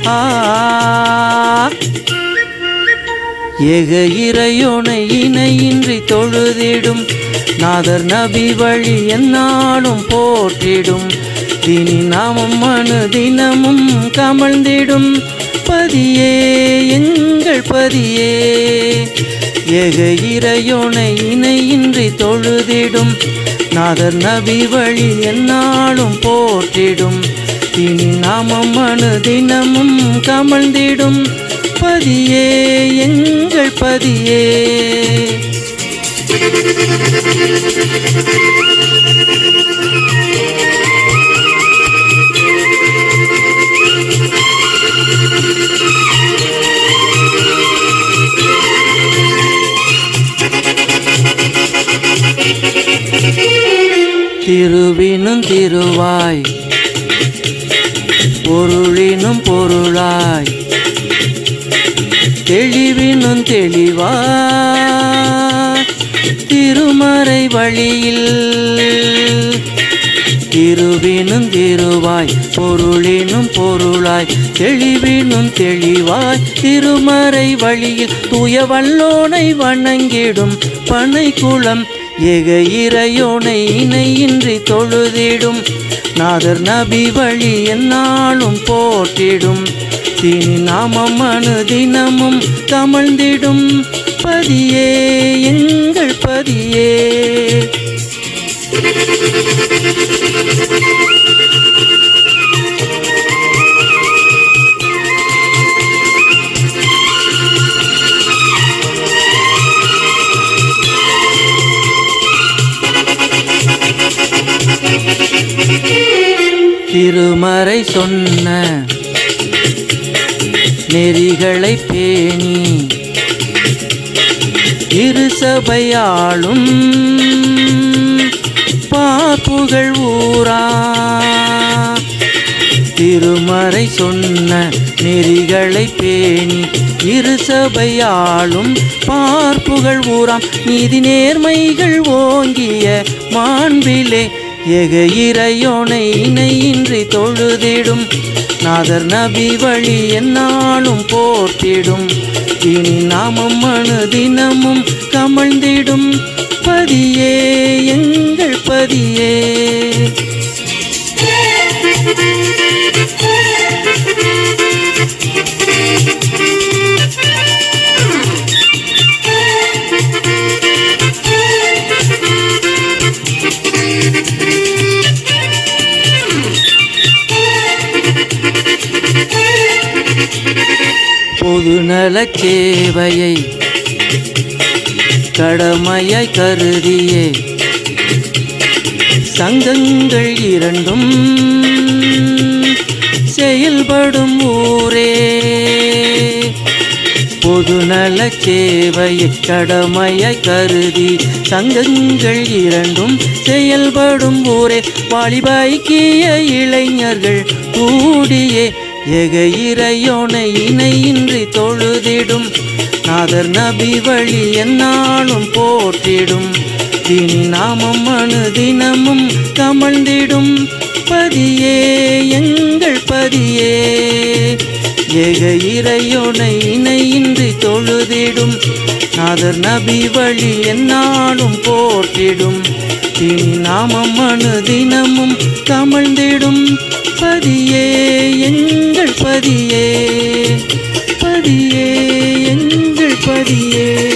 ஆ ஏக இறையோனை இணையின்றி தொழுதிடும் நாதர் நபி வழி என்னாலும் போற்றிடும் தினி நாமம் மனு தினமும் கமழ்ந்திடும் பதியே எங்கள் பதியே ஏக இறையோனை இணையின்றி தொழுதிடும் நாதர் நபி வழி என்னாலும் போற்றிடும் தினி நாமம் மனு தினமும் கமழ்ந்திடும் பதியே எங்கள் பதியே திருவினும் திருவாய் பொருளினும் பொருளாய் தெளிவினும் தெளிவாய் திருமறை வழியில் திருவினும் திருவாய் பொருளினும் பொருளாய் தெளிவினும் தெளிவாய் திருமறை வழியில் தூய வல்லோனை வணங்கிடும் பனை குளம் ஏக இறையோனை இணையின்றி தொழுதிடும் நாதர் நபி வழி என்னாலும் போற்றிடும் தினி நாமம் மனு தினமும் கமழ்ந்திடும் பதியே எங்கள் பதியே திருமறை சொன்ன நெறிகளை பேணி இரு சபையாளும் பாப்புகள் ஊரா திருமறை சொன்ன நெறிகளை பேணி இரு சபையாளும் பார்ப்புகள் ஊராம் நீதி நேர்மைகள் ஓங்கிய மாண்பிலே எக இறையோனை இணையின்றி தொழுதிடும் நாதர் நபி வழி என்னாலும் போற்றிடும் இனி நாமம் மனு தினமும் கமழ்ந்திடும் பதியே எங்கள் பதியே பொது நலச் சேவையை கடமையாய் கருதியே சங்கங்கள் இரண்டும் செயல்படும் ஊரே பொது நலச் சேவையை கடமையாய் கருதி சங்கங்கள் இரண்டும் செயல்படும் ஊரே வாலிப ஐக்கிய இளைஞர்கள் கூடியே எக இறையோனை இணையின்றி தொழுதிடும் நாதர் நபி வழி என்னாலும் போற்றிடும் தினி நாமம் மனு தினமும் கமழ்ந்திடும் பதியே எங்கள் பதியே ஏக இறையோனை இணையின்றி தொழுதிடும் நாதர் நபி வழி என்னாலும் போற்றிடும் தினி நாமம் மனு தினமும் கமழ்ந்திடும் பதியே எங்கள் பதியே பதியே எங்கள் பதியே